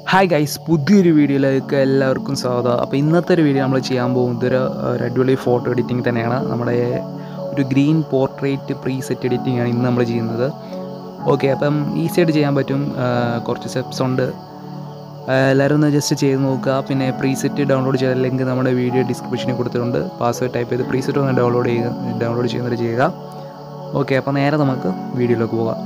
hi guys പുതിയൊരു വീഡിയോയിലേക്ക് എല്ലാവർക്കും സ്വാഗതം അപ്പോൾ ഇന്നത്തെ ഒരു വീഡിയോ നമ്മൾ ചെയ്യാൻ പോകുന്നത് ഒരു ഒരു അടിപൊളി ഫോട്ടോ എഡിറ്റിംഗ് തന്നെയാണ് നമ്മുടെ ഒരു green portrait preset editing ആണ് ഇന്ന് നമ്മൾ ചെയ്യുന്നത് ഓക്കെ അപ്പം ഈസി ആയിട്ട് ചെയ്യാൻ പറ്റും ആ, കുറച്ച് സ്റ്റെപ്സ് ഉണ്ട് ആ, എല്ലാവരും ഒന്ന് ജസ്റ്റ് ചെയ്ത് നോക്കുക പിന്നെ പ്രീ സെറ്റ് ഡൗൺലോഡ് ചെയ്ത ലിങ്ക് നമ്മുടെ വീഡിയോ ഡിസ്ക്രിപ്ഷനിൽ കൊടുത്തിട്ടുണ്ട് പാസ്വേഡ് ടൈപ്പ് ചെയ്ത് പ്രീ സെറ്റ് ഒന്ന് ഡൗൺലോഡ് ചെയ്യുക ഡൗൺലോഡ് ചെയ്യുന്നത് ചെയ്യുക ഓക്കെ അപ്പോൾ നേരെ നമുക്ക് വീഡിയോയിലേക്ക് പോകാം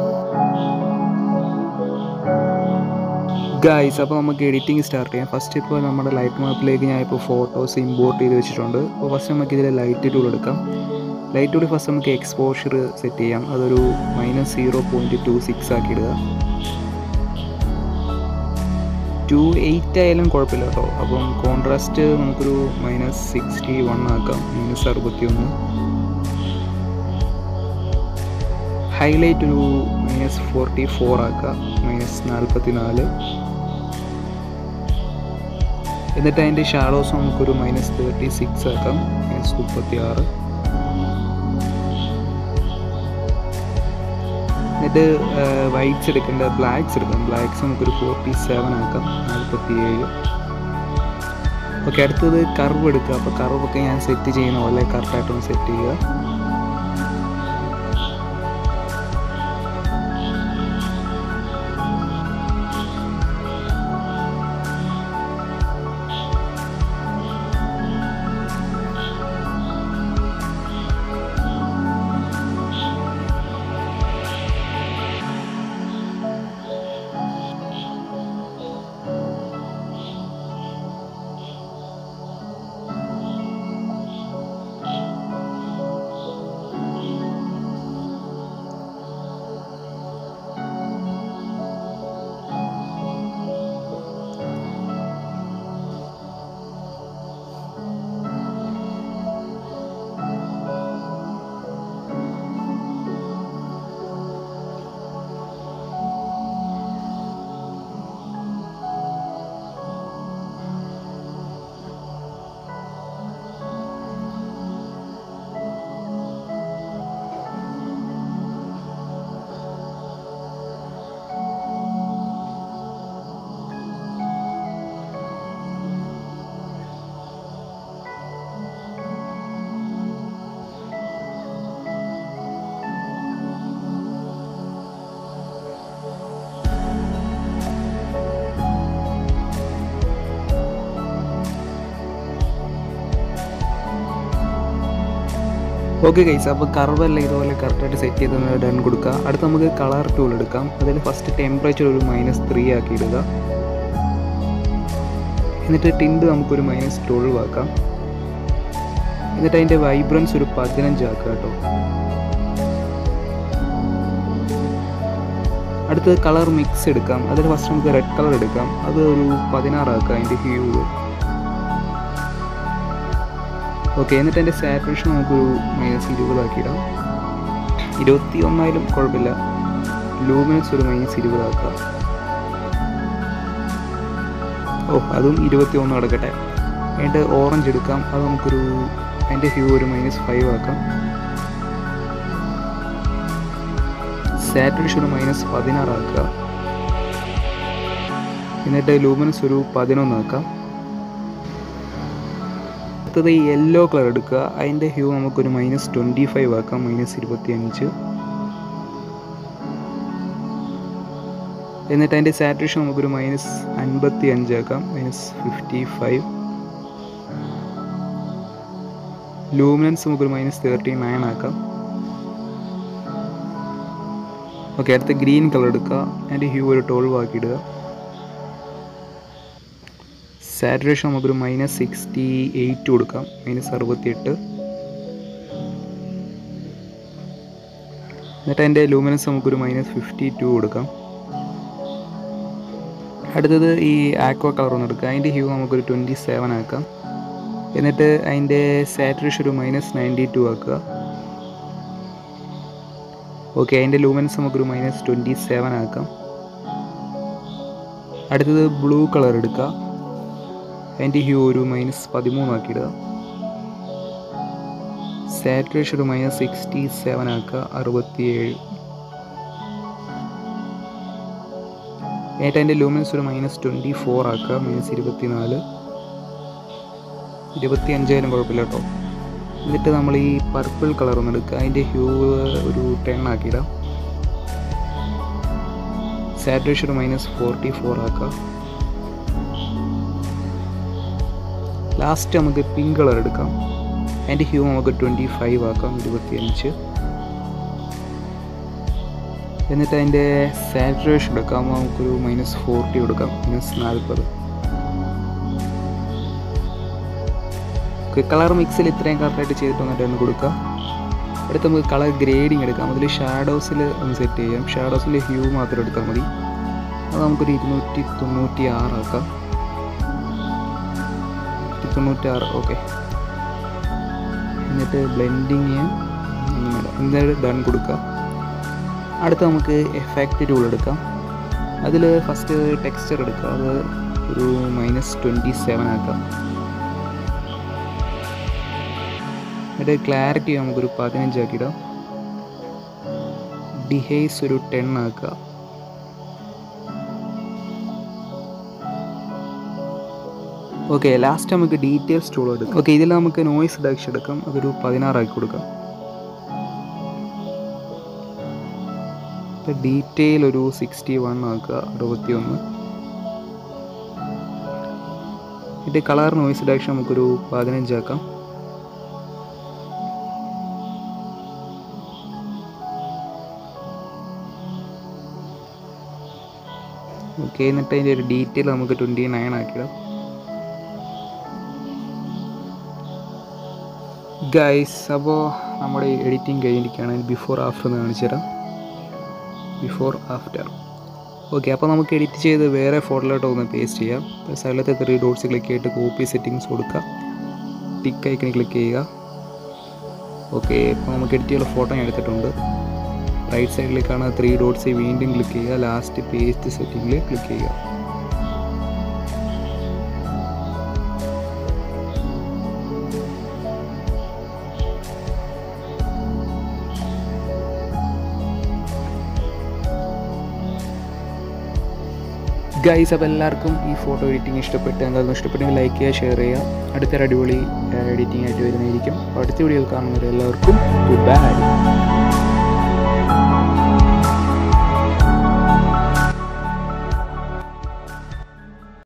ഗൈസ് അപ്പോൾ നമുക്ക് എഡിറ്റിംഗ് സ്റ്റാർട്ട് ചെയ്യാം ഫസ്റ്റ് ഇപ്പോൾ നമ്മുടെ ലൈറ്റ് മാപ്പിലേക്ക് ഞാൻ ഇപ്പോൾ ഫോട്ടോസ് ഇമ്പോർട്ട് ചെയ്ത് വെച്ചിട്ടുണ്ട് അപ്പോൾ ഫസ്റ്റ് നമുക്ക് ഇതിൽ ലൈറ്റ് ടൂൾ എടുക്കാം ലൈറ്റ് ടൂൾ ഫസ്റ്റ് നമുക്ക് എക്സ്പോഷർ സെറ്റ് ചെയ്യാം അതൊരു minus zero point two six ആക്കി ഇടുക ടു എയ്റ്റ് ആയാലും കുഴപ്പമില്ല കേട്ടോ അപ്പം കോൺട്രാസ്റ്റ് നമുക്കൊരു മൈനസ് സിക്സ്റ്റി വൺ ആക്കാം മൈനസ് അറുപത്തി ഒന്ന് ഹൈലൈറ്റ് ഒരു മൈനസ് ഫോർട്ടി ഫോർ ആക്കാം മൈനസ് നാൽപ്പത്തി നാല് എന്നിട്ട് അതിൻ്റെ ഷാഡോസ് നമുക്കൊരു മൈനസ് തേർട്ടി സിക്സ് ആക്കാം മൈനസ് മുപ്പത്തി ആറ് എന്നിട്ട് വൈറ്റ്സ് എടുക്കേണ്ട ബ്ലാക്ക്സ് എടുക്കാം ബ്ലാക്ക്സ് നമുക്കൊരു ഫോർട്ടി സെവൻ ആക്കാം നാൽപ്പത്തി ഏഴ് ഓക്കെ അടുത്തത് കർവ് എടുക്കുക അപ്പോൾ കർവൊക്കെ ഞാൻ സെറ്റ് ചെയ്യുന്ന പോലെ കറക്റ്റായിട്ടൊന്ന് സെറ്റ് ചെയ്യുക ഓക്കെ ഗൈസ് അപ്പോൾ കർവെല്ലാം ഇതുപോലെ കറക്റ്റായിട്ട് സെറ്റ് ചെയ്ത് ഡൺ കൊടുക്കുക അടുത്ത് നമുക്ക് കളർ ടൂൾ എടുക്കാം അതിൽ ഫസ്റ്റ് ടെമ്പറേച്ചർ ഒരു മൈനസ് ത്രീ ആക്കി ഇടുക എന്നിട്ട് ടിൻഡ് നമുക്കൊരു മൈനസ് ട്വൽവ് ആക്കാം എന്നിട്ട് അതിൻ്റെ വൈബ്രൻസ് ഒരു പതിനഞ്ച് ആക്കുക കേട്ടോ അടുത്ത് കളർ മിക്സ് എടുക്കാം അതിൽ ഫസ്റ്റ് നമുക്ക് റെഡ് കളർ എടുക്കാം അത് ഒരു പതിനാറാക്കാം അതിൻ്റെ ഹ്യൂ ഓക്കെ എന്നിട്ട് എൻ്റെ സാറ്റുറേഷൻ നമുക്കൊരു മൈനസ് ഇരുപതാക്കിയിടാം ഇരുപത്തി ഒന്നായാലും കുഴപ്പമില്ല ലൂമിനസ് ഒരു മൈനസ് ഇരുപതാക്കാം ഓ അതും ഇരുപത്തി ഒന്ന് കിടക്കട്ടെ എന്നിട്ട് ഓറഞ്ച് എടുക്കാം അത് നമുക്കൊരു അതിൻ്റെ ഹ്യൂ ഒരു മൈനസ് ഫൈവ് ആക്കാം സാറ്റുറേഷൻ ഒരു മൈനസ് പതിനാറാക്കുക എന്നിട്ട് ലൂമിനസ് ഒരു പതിനൊന്നാക്കാം അടുത്തത് ഈ യെല്ലോ കളർ എടുക്കുക അതിൻ്റെ ഹ്യൂ നമുക്കൊരു മൈനസ് ട്വൻറ്റി ഫൈവ് ആക്കാം മൈനസ് ഇരുപത്തി അഞ്ച് എന്നിട്ട് അതിൻ്റെ സാറ്റുറേഷൻ നമുക്കൊരു മൈനസ് അൻപത്തി അഞ്ചാക്കാം മൈനസ് ഫിഫ്റ്റി ഫൈവ് ലൂമിനൻസ് നമുക്കൊരു മൈനസ് തേർട്ടി നയൻ ആക്കാം ഓക്കെ അടുത്ത ഗ്രീൻ കളർ എടുക്കുക അതിൻ്റെ ഹ്യൂ ഒരു ട്വൽവ് ആക്കി ഇടുക സാറ്റുറേഷൻ നമുക്കൊരു മൈനസ് സിക്സ്റ്റി എയ്റ്റ് കൊടുക്കാം മൈനസ് അറുപത്തിയെട്ട് എന്നിട്ട് അതിൻ്റെ ലൂമിനസ് നമുക്കൊരു മൈനസ് ഫിഫ്റ്റി ടു കൊടുക്കാം അടുത്തത് ഈ ആക്വ കളർ ഒന്ന് എടുക്കുക അതിൻ്റെ ഹ്യൂ നമുക്കൊരു ട്വൻറ്റി സെവൻ ആക്കാം എന്നിട്ട് അതിൻ്റെ സാറ്റുറേഷൻ ഒരു മൈനസ് നയൻറ്റി ടു ആക്കുക ഓക്കെ അതിൻ്റെ ലൂമിനസ് നമുക്കൊരു മൈനസ് ട്വൻറ്റി സെവൻ ആക്കാം അടുത്തത് ബ്ലൂ കളർ എടുക്കുക അതിൻ്റെ ഹ്യൂ ഒരു മൈനസ് പതിമൂന്നാക്കി ഇടുക സാറ്റുറേഷൻ ഒരു മൈനസ് സിക്സ്റ്റി സെവൻ ആക്കുക അറുപത്തിയേഴ് എന്നിട്ട് അതിൻ്റെ ലൂമിനൻസ് ഒരു മൈനസ് ട്വൻറ്റി ഫോർ ആക്കുക മൈനസ് ഇരുപത്തി നാല് ഇരുപത്തി അഞ്ചായാലും കുഴപ്പമില്ല കേട്ടോ എന്നിട്ട് നമ്മൾ ഈ പർപ്പിൾ കളർ ഒന്ന് എടുക്കുക അതിൻ്റെ ഹ്യൂ ഒരു ടെൻ ആക്കിയിടാം സാറ്റുറേഷൻ ഒരു മൈനസ് ഫോർട്ടി ഫോർ ആക്കുക ലാസ്റ്റ് നമുക്ക് പിങ്ക് കളർ എടുക്കാം അതിൻ്റെ ഹ്യൂ നമുക്ക് ട്വൻറ്റി ഫൈവ് ആക്കാം ഇരുപത്തിയഞ്ച് എന്നിട്ട് അതിൻ്റെ സാറ്റുറേഷൻ എടുക്കാം നമുക്കൊരു മൈനസ് ഫോർട്ടി കൊടുക്കാം മൈനസ് നാൽപ്പത് കളർ മിക്സിൽ ഇത്രയും കറക്റ്റായിട്ട് ചെയ്തിട്ട് വന്നിട്ട് ഒന്ന് കൊടുക്കുക അടുത്ത് നമുക്ക് കളർ ഗ്രേഡിങ് എടുക്കാം അതിൽ ഷാഡോസിൽ ഒന്ന് സെറ്റ് ചെയ്യാം ഷാഡോസിൻ്റെ ഹ്യൂ മാത്രം എടുത്താൽ മതി അത് നമുക്കൊരു ഇരുന്നൂറ്റി തൊണ്ണൂറ്റി ആറാക്കാം ഇരുന്നൂറ്റി തൊണ്ണൂറ്റി ആറ് ഓക്കെ എന്നിട്ട് ബ്ലെൻഡിങ് എന്തായാലും ഡൺ കൊടുക്കുക അടുത്ത് നമുക്ക് എഫക്റ്റ് ടൂൾ എടുക്കാം അതിൽ ഫസ്റ്റ് ടെക്സ്ചർ എടുക്കുക അത് ഒരു മൈനസ് ട്വൻറ്റി സെവൻ ആക്കാം എന്നിട്ട് ക്ലാരിറ്റി നമുക്കൊരു പതിനഞ്ചാക്കിയിടാം ഡിഹേസ് ഒരു ടെൻ ആക്കുക ഓക്കെ ലാസ്റ്റ് നമുക്ക് ഡീറ്റെയിൽസ് ടൂൾ എടുക്കാം ഓക്കെ ഇതിൽ നമുക്ക് നോയ്സ് റിഡക്ഷൻ എടുക്കാം അതൊരു പതിനാറാക്കി കൊടുക്കാം ഡീറ്റെയിൽ ഒരു സിക്സ്റ്റി വൺ ആക്കുക അറുപത്തി ഒന്ന് ഇതിൻ്റെ കളർ നോയ്സ് റിഡക്ഷൻ നമുക്കൊരു പതിനഞ്ചാക്കാം ഓക്കെ എന്നിട്ട് അതിൻ്റെ ഒരു ഡീറ്റെയിൽ നമുക്ക് ട്വൻറ്റി നയൻ ആക്കിയിടാം ഗൈസ് അപ്പോൾ നമ്മുടെ എഡിറ്റിംഗ് കഴിഞ്ഞിരിക്കുകയാണ് ബിഫോർ ആഫ്റ്റർ എന്ന് കാണിച്ചു തരാം ബിഫോർ ആഫ്റ്റർ ഓക്കെ അപ്പോൾ നമുക്ക് എഡിറ്റ് ചെയ്ത് വേറെ ഫോട്ടോയിലോട്ട് ഒന്ന് പേസ്റ്റ് ചെയ്യാം സൈഡിലത്തെ ത്രീ ഡോട്ട്സ് ക്ലിക്ക് ചെയ്തിട്ട് കോപ്പി സെറ്റിങ്സ് കൊടുക്കുക ടിക്ക് ഐക്കണിൽ ക്ലിക്ക് ചെയ്യുക ഓക്കെ ഇപ്പോൾ നമുക്ക് എഡിറ്റ് ചെയ്യാനുള്ള ഫോട്ടോ ഞാൻ എടുത്തിട്ടുണ്ട് റൈറ്റ് സൈഡിലേക്കാണ് ത്രീ ഡോട്ട്സ് വീണ്ടും ക്ലിക്ക് ചെയ്യുക ലാസ്റ്റ് പേസ്റ്റ് സെറ്റിങ്ങിൽ ക്ലിക്ക് ചെയ്യുക ഗൈസ് അപ്പോൾ എല്ലാവർക്കും ഈ ഫോട്ടോ എഡിറ്റിംഗ് ഇഷ്ടപ്പെട്ട് എന്തായാലും ഇഷ്ടപ്പെട്ടെങ്കിൽ ലൈക്ക് ചെയ്യുക ഷെയർ ചെയ്യുക അടുത്തൊരു അടിപൊളി എഡിറ്റിംഗ് ആയിട്ട് വരുന്നതായിരിക്കും അപ്പോൾ അടുത്ത വീഡിയോ കാണുന്നവരെല്ലാവർക്കും ഗുഡ് ബൈ